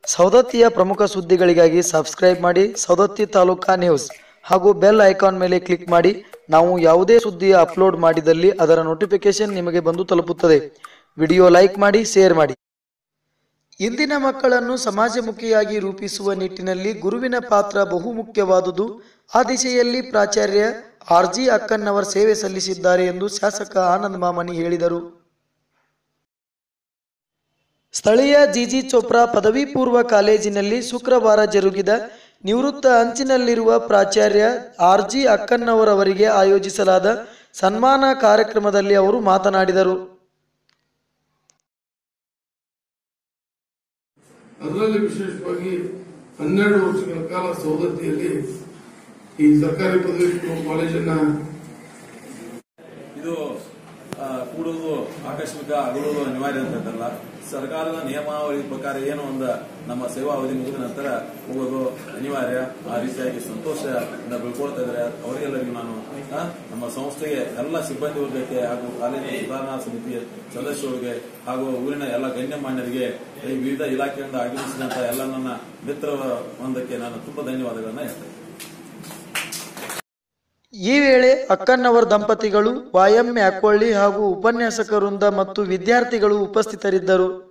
ಸೌದತ್ತಿಯ ಪ್ರಮುಖ ಸುದ್ದಿಗಳಿಗಾಗಿ ಸಬ್ಸ್ಕ್ರೈಬ್ ಮಾಡಿ ಸೌದತ್ತಿ ತಾಲೂಕಾ ನ್ಯೂಸ್ ಹಾಗೂ ಬೆಲ್ ಐಕಾನ್ ಮೇಲೆ ಕ್ಲಿಕ್ ಮಾಡಿ ನಾವು ಯಾವುದೇ ಸುದ್ದಿ ಅಪ್ಲೋಡ್ ಮಾಡಿದಲ್ಲಿ ಅದರ ನೋಟಿಫಿಕೇಶನ್ ನಿಮಗೆ ಬಂದು ತಲುಪುತ್ತದೆ ವಿಡಿಯೋ ಲೈಕ್ ಮಾಡಿ ಶೇರ್ ಮಾಡಿ ಇಂದಿನ ಮಕ್ಕಳನ್ನು ಸಮಾಜಮುಖಿಯಾಗಿ ರೂಪಿಸುವ ನಿಟ್ಟಿನಲ್ಲಿ ಗುರುವಿನ ಪಾತ್ರ ಬಹುಮುಖ್ಯವಾದುದು ಆ ದಿಶೆಯಲ್ಲಿ ಪ್ರಾಚಾರ್ಯ ಆರ್ ಜಿ ಅಕ್ಕನ್ನವರ್ ಸೇವೆ ಸಲ್ಲಿಸಿದ್ದಾರೆ ಎಂದು ಶಾಸಕ ಆನಂದ್ ಮಾಮನಿ ಹೇಳಿದರು ಸ್ಥಳೀಯ ಜಿಜಿ ಚೋಪ್ರಾ ಪದವಿ ಪೂರ್ವ ಕಾಲೇಜಿನಲ್ಲಿ ಶುಕ್ರವಾರ ಜರುಗಿದ ನಿವೃತ್ತ ಅಂಚಿನಲ್ಲಿರುವ ಪ್ರಾಚಾರ್ಯ ಆರ್ ಜಿ ಅಕ್ಕನ್ನವರವರಿಗೆ ಆಯೋಜಿಸಲಾದ ಸನ್ಮಾನ ಕಾರ್ಯಕ್ರಮದಲ್ಲಿ ಅವರು ಮಾತನಾಡಿದರು ಅದರಲ್ಲಿ ವಿಶೇಷವಾಗಿ ಹನ್ನೆರಡು ವರ್ಷಗಳ ಕಾಲ ಸೌದತ್ತಿಯಲ್ಲಿ ಈ ಸರ್ಕಾರಿ ಪದವಿ ಪೂರ್ವ ಕಾಲೇಜನ್ನ ಇದು ಆ, ಕೂಡುವುದು ಆಕಸ್ಮಿಕ ಅಗಲುವುದು ಅನಿವಾರ್ಯ ಅಂತಲ್ಲ ಸರ್ಕಾರದ ನಿಯಮಾವಳಿ ಪ್ರಕಾರ ಏನು ಒಂದು ನಮ್ಮ ಸೇವಾ ಅವಧಿ ಮುಗಿದ ನಂತರ ಹೋಗೋದು ಅನಿವಾರ್ಯ ಆ ರೀತಿಯಾಗಿ ಸಂತೋಷದಿಂದ ಬೀಳ್ಕೊಳ್ತಾ ಇದ್ದಾರೆ ಅವರಿಗೆಲ್ಲರಿಗೂ ನಾನು ಆ, ನಮ್ಮ ಸಂಸ್ಥೆಗೆ ಎಲ್ಲ ಸಿಬ್ಬಂದಿ ವರ್ಗಕ್ಕೆ ಹಾಗೂ ಕಾಲೇಜಿನ ಸುಧಾರಣಾ ಸಮಿತಿಯ ಸದಸ್ಯರಿಗೆ ಹಾಗೂ ಊರಿನ ಎಲ್ಲ ಗಣ್ಯಮಾನ್ಯರಿಗೆ ಈ ವಿವಿಧ ಇಲಾಖೆಯಿಂದ ಆಗಮಿಸಿದಂತ ಎಲ್ಲ ನನ್ನ ಮಿತ್ರ ಒಂದಕ್ಕೆ ನಾನು ತುಂಬಾ ಧನ್ಯವಾದಗಳನ್ನ ಹೇಳ್ತೇನೆ ಈ ವೇಳೆ ಅಕ್ಕನ್ನವರ್ ದಂಪತಿಗಳು ವಾಯಂ ಯಾಕೊಳ್ಳಿ ಹಾಗೂ ಉಪನ್ಯಾಸಕವೃಂದ ಮತ್ತು ವಿದ್ಯಾರ್ಥಿಗಳು ಉಪಸ್ಥಿತರಿದ್ದರು